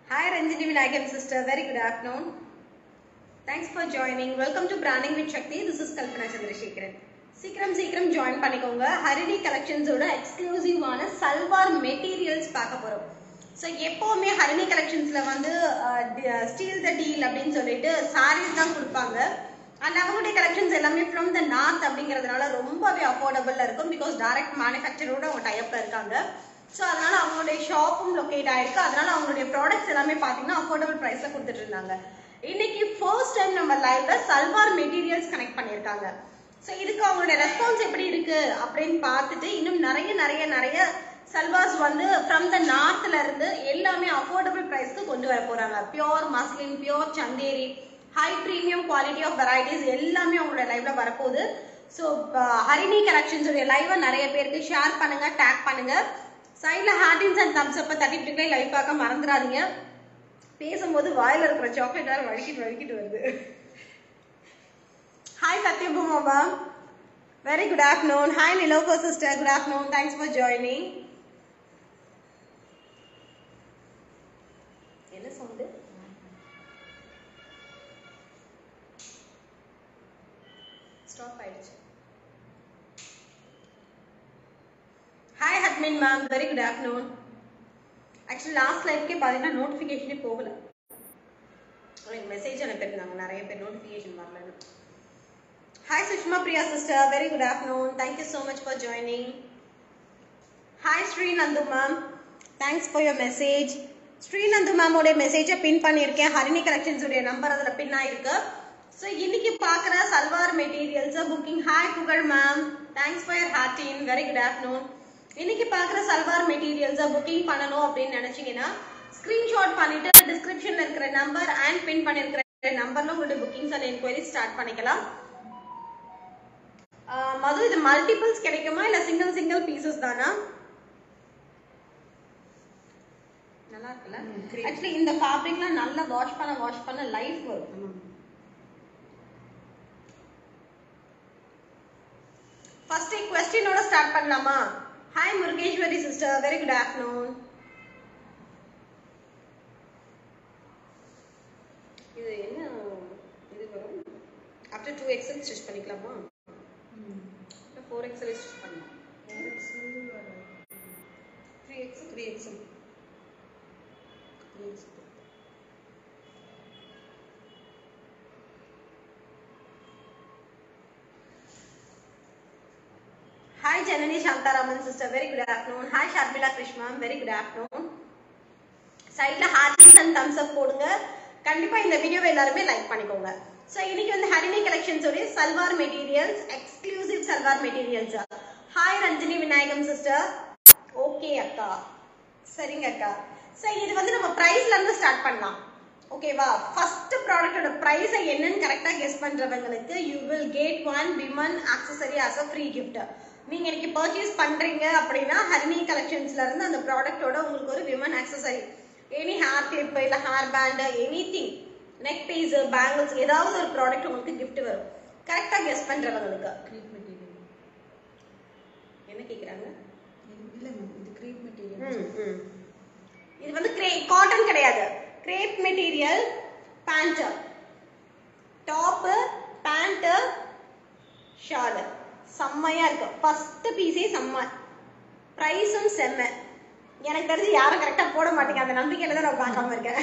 Hi Ranjini Vinayakam sister, very good afternoon. Thanks for joining. Welcome to Branding with Shakti. This is Kalpana Chandrasekharan. சீக்கிரம் சீக்கிரம் join பண்ணிக்கோங்க ஹரிணி கலெக்ஷன்ஸோட எக்ஸ்க்ளூசிவான salwar materials பார்க்க போறோம் ஸோ எப்போவுமே ஹரிணி கலெக்ஷன்ஸ்ல வந்து ஸ்டீல் த டீல் அப்படின்னு சொல்லிட்டு சாரீஸ் தான் கொடுப்பாங்க அண்ட் அவங்களுடைய கலெக்ஷன்ஸ் எல்லாமே ஃப்ரம் த நார்த் அப்படிங்கிறதுனால ரொம்பவே அஃபோர்டபுள்ல இருக்கும் பிகாஸ் டைரக்ட் மேனுஃபேக்சரோட அவங்க டைப்ல இருக்காங்க ஸோ அதனால அவங்களுடைய ஷாப்பும் லொக்கேட் ஆயிருக்கு அதனால அவங்களுடைய ப்ராடக்ட்ஸ் எல்லாமே பார்த்தீங்கன்னா அஃபோர்டபுள் ப்ரைஸ்ல கொடுத்துட்டு இருந்தாங்க இன்னைக்கு ஃபர்ஸ்ட் டைம் நம்ம லைவ்ல சல்வார் மெட்டீரியல்ஸ் கனெக்ட் பண்ணியிருக்காங்க ஸோ இதுக்கு அவங்களுடைய ரெஸ்பான்ஸ் எப்படி இருக்கு அப்படின்னு பார்த்துட்டு இன்னும் நிறைய நிறைய நிறைய சல்வார்ஸ் வந்து ஃப்ரம் த நார்த்ல இருந்து எல்லாமே அஃபோர்டபுள் ப்ரைஸ்க்கு கொண்டு வர போறாங்க pure muslin pure Chanderi high premium quality of varieties எல்லாமே அவங்களோட லைவ்ல வரப்போகுது ஸோ ஹரிணி கலெக்ஷன்ஸ் உடைய லைவை நிறைய பேருக்கு ஷேர் பண்ணுங்க டேக் பண்ணுங்க சைட்ல ஹார்டின்ஸ் அண்ட் தம்ஸ் அப்ப தட்டிட்டு இருக்கே லைவ் பார்க்க மறந்துடாதீங்க பேசும்போது வாயில இருக்கிற சாக்லேட் வேற வழுக்கிட்டு வழுக்கிட்டு வருது hi Sathyabhama ma'am very good afternoon hi நிலோகோ sister good afternoon thanks for joining என்ன சவுண்டு ஸ்டாப் ஆயிடுச்சு ஹாய் ஹட்மின் ma'am very good afternoon actually last லைஃப்க்கே பார்த்தீங்கன்னா நோட்டிஃபிகேஷனே போகல எனக்கு மெசேஜ் அனுப்பியிருந்தாங்க நிறைய பேர் நோட்டிஃபிகேஷன் வரலன்னு hi Sushma Priya sister very good afternoon thank you so much for joining hi Srinandu ma'am thanks for your message Srinandu மேமோடைய மெசேஜை பின் பண்ணியிருக்கேன் ஹரிணி கலெக்ஷன்ஸ் உடைய நம்பர் அதில் பின் ஆயிருக்கு ஸோ இன்னைக்கு பார்க்குற salwar materials booking hi Pugazh ma'am thanks for your hearting very good afternoon இன்னைக்கு பார்க்குற சல்வார் மெட்டீரியல்ஸை புக்கிங் பண்ணணும் அப்படின்னு நினைச்சீங்கன்னா ஸ்கிரீன்ஷாட் பண்ணிட்டு டிஸ்கிரிப்ஷன்ல இருக்கிற நம்பர் அண்ட் பின் பண்ணிருக்கிற நம்பர்ல உங்களுடைய புக்கிங்ஸ் அண்ட் என்கொயரி ஸ்டார்ட் பண்ணிக்கலாம் மது இது மல்டிபிள்ஸ் கிடைக்குமா இல்ல சிங்கிள் சிங்கிள் பீசஸ் தானா நல்லா இருக்குல்ல ஆக்சுவலி இந்த ஃபேப்ரிக்லாம் நல்லா வாஷ் பண்ண வாஷ் பண்ண லைஃப் வரும் ஃபர்ஸ்ட் கொஸ்டினோட ஸ்டார்ட் பண்ணலாமா hi Murugeshwari sister very good afternoon இது என்ன இது வரும் ஆஃப்டர் டூ எக்ஸல் ஸ்டிச் பண்ணிக்கலாமா ஃபோர் எக்ஸல் ஸ்டிச் பண்ணலாம் three XL three XL hi Janani Santharaman sister very good afternoon hi Sharmila Krishna very good afternoon சைட்ல ஹார்டிஸ் அண்ட் தம்ஸ் அப் போடுங்க கண்டிப்பா இந்த வீடியோவை எல்லாருமே லைக் பண்ணிக்கோங்க ஸோ இன்னைக்கு வந்து ஹரிணி கலெக்ஷன்ஸ் உடைய salwar materials exclusive salwar materials hi Ranjini Vinayagam sister okay அக்கா சரிங்க அக்கா சரி இது வந்து நம்ம பிரைஸ்ல இருந்து ஸ்டார்ட் பண்ணலாம் ஓகேவா ஃபர்ஸ்ட் ப்ராடக்ட்டோட பிரைஸை என்னன்னு கரெக்டா கெஸ் பண்றவங்களுக்கு you will get one women accessory as a free gift நீங்க இன்னைக்கு பர்ச்சேஸ் பண்றீங்க அப்படின்னா ஹரிணி கலெக்ஷன்ஸ்ல இருந்து அந்த ப்ராடக்ட்டோட உங்களுக்கு ஒரு women accessory any hair clip இல்ல hair band anything neck piece bangles ஏதாவது ஒரு ப்ராடக்ட் உங்களுக்கு gift வரும் கரெக்டா கெஸ் பண்றவங்களுக்கு கிரேப் மெட்டீரியல் என்ன கேக்குறாங்க இல்ல மேம் இது கிரேப் மெட்டீரியல் ம், ம். இது வந்து கிரே காட்டன் கிடையாது crepe material pant top pant shawl செம்மையா இருக்கு ஃபர்ஸ்ட் பீஸே செம்ம ப்ரைஸும் செம்ம எனக்கு தெரிஞ்சு யாரும் கரெக்டா போட மாட்டீங்க அந்த நம்பிக்கையில தான் நான் பார்க்காம இருக்கேன்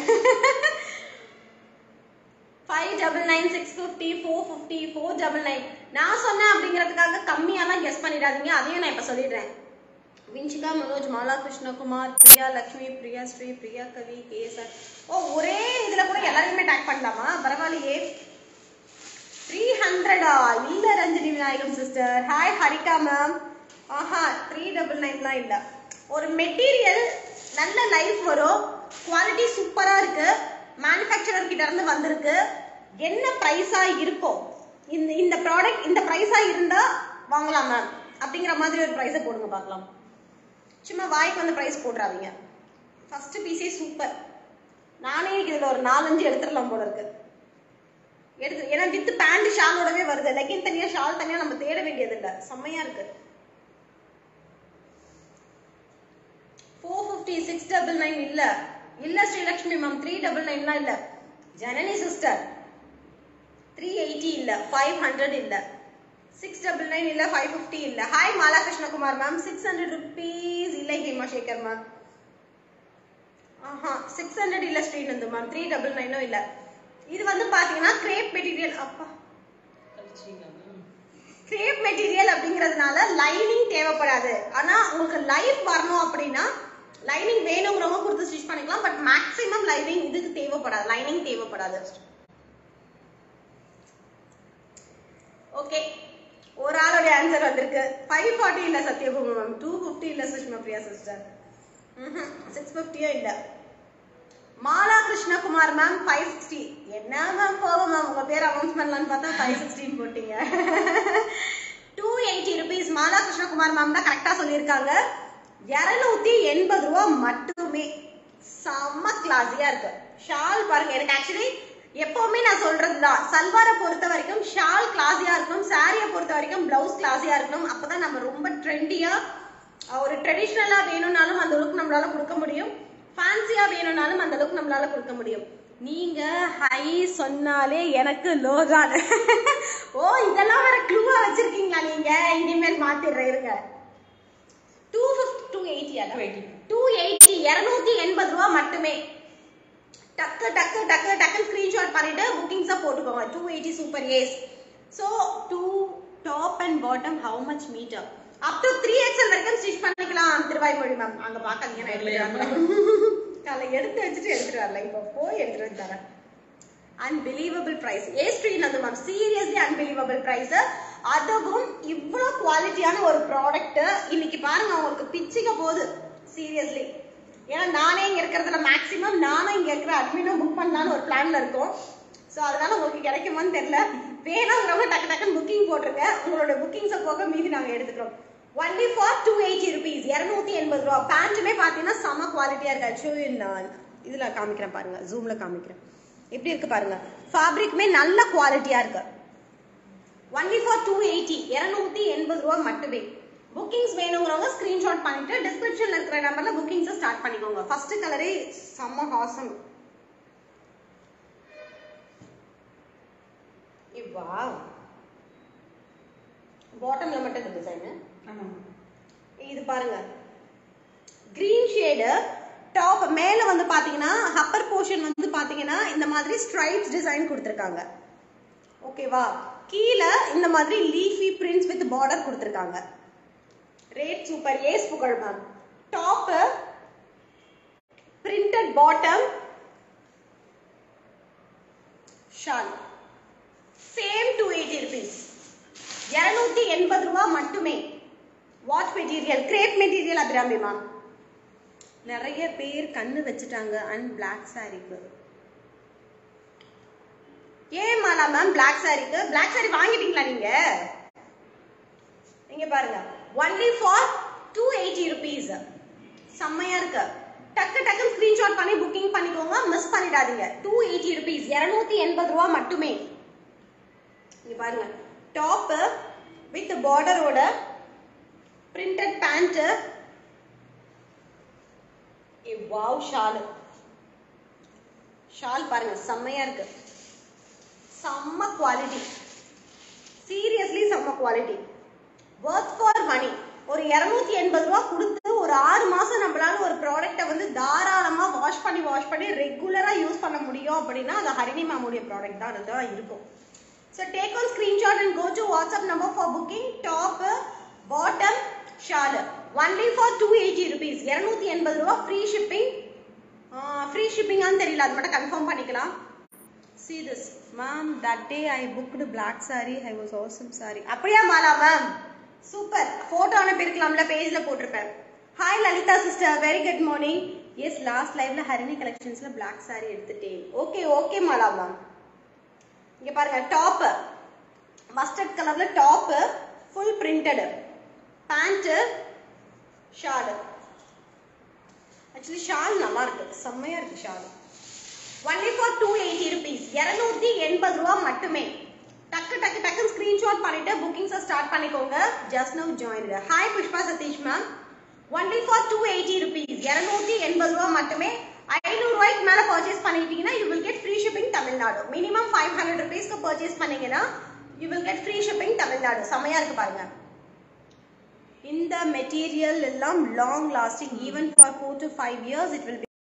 five double nine six fifty four fifty four double nine நான் சொன்னேன் அப்படிங்கிறதுக்காக கம்மியாலாம் கெஸ் பண்ணிடாதீங்க அதையும் நான் இப்போ சொல்லிடுறேன் விஞ்சிகா மனோஜ் மாலா கிருஷ்ணகுமார் பிரியா லக்ஷ்மி பிரியா ஸ்ரீ பிரியா கவி கேசர் ஓ ஒரே இதுல கூட எல்லாரையுமே டேக் பண்ணலாமா பரவாயில்லையே த்ரீ ஹண்ட்ரடா இல்ல Ranjani Vinayagam sister hi Harika ma'am ஆஹா த்ரீ டபுள் நைன்லாம் இல்ல ஒரு மெட்டீரியல் நல்ல லைஃப் வரும் குவாலிட்டி சூப்பரா இருக்கு மேனுஃபேக்சரர் கிட்ட இருந்து வந்திருக்கு என்ன பிரைஸா இருக்கும் இந்த இந்த ப்ராடக்ட் இந்த பிரைஸா இருந்தா வாங்கலாம் மேம் அப்படிங்கிற மாதிரி ஒரு பிரைஸை போடுங்க பார்க்கலாம் சும்மா வாய்க்கு வந்து பிரைஸ் போட்டுறாதீங்க ஃபர்ஸ்ட் பீஸே சூப்பர் நானே இதுல ஒரு நாலஞ்சு எடுத்துடலாம் போல இருக்கு எடுத்து ஏன்னா வித் பேண்ட் ஷாலோடவே வருது லெகின் தனியா ஷால் தனியா நம்ம தேட வேண்டியது இல்ல செம்மையா இருக்கு four fifty six double nine இல்ல இல்ல ஸ்ரீலக்ஷ்மி மேம் த்ரீ டபுள் நைன்லாம் இல்ல ஜனனி சிஸ்டர் த்ரீ எயிட்டி இல்ல ஃபைவ் ஹண்ட்ரட் இல்ல சிக்ஸ் டபுள் நைன் இல்ல ஃபைவ் ஃபிஃப்டி இல்ல hi Mala Krishnakumar ma'am six hundred rupees இல்லை ஹேமாசேகர் மேம் ஆஹா சிக்ஸ் ஹண்ட்ரட் இல்ல ஸ்ரீநந்து மேம் த்ரீ டபுள் நைனும் இல்ல இது வந்து பாத்தீங்கன்னா கிரேப் மெட்டீரியல் அப்பா கிரேப் மெட்டீரியல் அப்படிங்கிறதுனால லைனிங் தேவைப்படாது ஆனா உங்களுக்கு லைஃப் வரணும் அப்படின்னா லைனிங் வேணுங்கிறவங்க கொடுத்து ஸ்டிச் பண்ணிக்கலாம் பட் மேக்ஸிமம் லைனிங் இதுக்கு தேவைப்படாது லைனிங் தேவைப்படாது ஓகே ஒரு ஆளுடைய ஆன்சர் வந்திருக்கு ஃபைவ் ஃபார்ட்டி இல்ல சத்யபூமி மேம் டூ ஃபிஃப்டி இல்ல சுஷ்மா பிரியா சிஸ்டர் சிக்ஸ் ஃபிஃப்டியும் இல்ல Mala Krishnakumar ma'am five sixty என்ன மேம் போகும் மேம் உங்க பேர் அனௌன்ஸ் பண்ணலான்னு பார்த்தா ஃபைவ் சிக்ஸ்டின்னு போட்டீங்க two eighty rupees Mala Krishnakumar ma'am தான் கரெக்டா சொல்லியிருக்காங்க இருநூத்தி எண்பது ரூபா மட்டுமே செம்ம கிளாஸியா இருக்கு ஷால் பாருங்க எனக்கு ஆக்சுவலி எப்பவுமே நான் சொல்றதுதான் சல்வாரை பொறுத்த வரைக்கும் ஷால் கிளாஸியா இருக்கணும் சாரியை பொறுத்த வரைக்கும் பிளவுஸ் கிளாஸியா இருக்கணும் அப்பதான் நம்ம ரொம்ப ட்ரெண்டியா ஒரு ட்ரெடிஷ்னலா வேணும்னாலும் அந்த அளவுக்கு நம்மளால கொடுக்க முடியும் ஃபேன்சியா வேணும்னாலும் அந்த அளவுக்கு நம்மளால கொடுக்க முடியும் நீங்க ஹை சொன்னாலே எனக்கு லோ தான் ஓ இதெல்லாம் வேற க்ளூவா வச்சிருக்கீங்களா நீங்க இனிமேல் மாத்திடுறேன் இருங்க two fifty two eighty two eighty இருநூத்தி எண்பது ரூபா மட்டுமே டக்கு டக்கு டக்கு டக்குன்னு ஸ்கிரீன்ஷாட் பண்ணிட்டு புக்கிங்ஸை போட்டுக்கோங்க டூ எயிட்டி சூப்பர் ஏஸ் so two top and bottom how much metre up to three XL வரைக்கும் ஸ்டிச் பண்ணிக்கலாம் திருவாய்மொழி மேம் அங்க பாக்காதீங்க நான் எடுத்துட்டு வரல காலை எடுத்து வச்சுட்டு எடுத்துட்டு வரல இப்போ போய் எடுத்துட்டு வந்து தரேன் அன்பிலீவபிள் பிரைஸ் ஏ Srinandu ma'am seriously unbelievable price அதுவும் இவ்வளோ குவாலிட்டியான ஒரு ப்ராடக்ட் இன்னைக்கு பாருங்க உங்களுக்கு பிச்சுக்க போகுது சீரியஸ்லி ஏன்னா நானே இங்க இருக்கிறதுல மேக்ஸிமம் நானும் இங்க இருக்கிற அட்மினும் புக் பண்ணலான்னு ஒரு பிளான்ல இருக்கோம் ஸோ அதனால உங்களுக்கு கிடைக்குமான்னு தெரியல வேணுங்கிறவங்க டக்கு டக்குன்னு புக்கிங் போட்டுருங்க உங்களோட புக்கிங்ஸை போக மீதி நாங்கள் எடுத்துக்கிறோம் only for two eighty rupees இரநூத்தி எண்பது ரூபா பேண்ட்டுமே பார்த்தீங்கன்னா செம குவாலிட்டியாக இருக்கு ஆக்சுவலி நான் இதில் காமிக்கிறேன் பாருங்க ஜூமில் காமிக்கிறேன் எப்படி இருக்கு பாருங்க ஃபேப்ரிக்குமே நல்ல குவாலிட்டியாக இருக்கு ஒன்லி ஃபார் டூ எயிட்டி இரநூத்தி எண்பது ரூபா மட்டுமே புக்கிங்ஸ் வேணுங்கிறவங்க ஸ்கிரீன்ஷாட் பண்ணிட்டு டிஸ்கிரிப்ஷன்ல இருக்கிற நம்பர்ல புக்கிங்ஸை ஸ்டார்ட் பண்ணிக்கோங்க ஃபர்ஸ்ட் கலரே செம்ம ஹாசம் வா பாட்டம்ல மட்டும் இந்த டிசைன் இது பாருங்க கிரீன் ஷேடு டாப் மேல வந்து பாத்தீங்கன்னா அப்பர் போர்ஷன் வந்து பாத்தீங்கன்னா இந்த மாதிரி ஸ்ட்ரைப்ஸ் டிசைன் கொடுத்துருக்காங்க ஓகேவா கீழே இந்த மாதிரி லீஃபி பிரிண்ட்ஸ் வித் பார்டர் கொடுத்துருக்காங்க ரேட் சூப்பர் ஏஸ் Pugazh ma'am top printed bottom shawl same two eighty rupees இருநூத்தி எண்பது ரூபா மட்டுமே what material crepe material Abirami ma'am நிறைய பேர் கண்ணு வச்சுட்டாங்க அண்ட் பிளாக் சாரிக்கு ஏன் மாலா மேம் பிளாக் சாரிக்கு பிளாக் சாரி வாங்கிட்டீங்களா நீங்க இங்க பாருங்க only for two eighty rupees செம்மையா இருக்கு டக்கு டக்கு ஸ்கிரீன்ஷாட் பண்ணி புக்கிங் பண்ணிக்கோங்க மிஸ் பண்ணிடாதீங்க டூ எயிட்டி ருபீஸ் இருநூத்தி எண்பது ரூபா மட்டுமே இங்க பாருங்க டாப் வித் பார்டரோட printed pant wow shawl shawl பாருங்க செம்மையா இருக்கு செம்ம குவாலிட்டி சீரியஸ்லி செம்ம குவாலிட்டி ஒர்த் ஃபார் மணி ஒரு இரநூத்தி எண்பது ரூபா கொடுத்து ஒரு ஆறு மாசம் நம்மளால ஒரு ப்ராடக்ட்டை வந்து தாராளமா வாஷ் பண்ணி வாஷ் பண்ணி ரெகுலரா யூஸ் பண்ண முடியும் அப்படின்னா அது ஹரிணி மேமுடைய ப்ராடக்ட் தான் அதுதான் இருக்கும் so take an screenshot and go to WhatsApp number for booking top bottom shawl only for two eighty rupees இரநூத்தி எண்பது ரூபா ஃப்ரீ ஷிப்பிங் ஃப்ரீ ஷிப்பிங்கான்னு தெரியல அது மட்டும் கன்ஃபார்ம் பண்ணிக்கலாம் see this ma'am that day i booked black saree i was awesome saree அப்படியா Mala ma'am super photo அனுப்பியிருக்கலாம்ல பேஜ்ல போட்டிருப்பேன் hi Lalitha sister very good morning yes last லைவ்ல ஹரிணி கலெக்ஷன்ஸ்ல black saree எடுத்துட்டேன் ஓகே ஓகே மாலா மேம் இங்க பாருங்க டாப் மஸ்டர்ட் கலர்ல top full printed pant shawl actually shawl நல்லா இருக்கு செம்மையா இருக்கு shawl only for two eighty rupees இரநூத்தி எண்பது ரூபா மட்டுமே டக்கு டக்கு டக்கு ஸ்கிரீன்ஷாட் பண்ணிட்டு புக்கிங்ஸை ஸ்டார்ட் பண்ணிக்கோங்க just now join hi Pushpa Satish ma'am only for two eighty rupees இரநூத்தி எண்பது ரூபா மட்டுமே ஐநூறு ரூபாய்க்கு மேல பர்ச்சேஸ் பண்ணிட்டீங்கன்னா you will get free shipping Tamil Nadu minimum five hundred ருபீஸ்க்கு பர்ச்சேஸ் பண்ணீங்கன்னா you will get free shipping Tamil Nadu செமையா இருக்கு பாருங்க இந்த மெட்டீரியல் எல்லாம் long lasting even for four to five years it will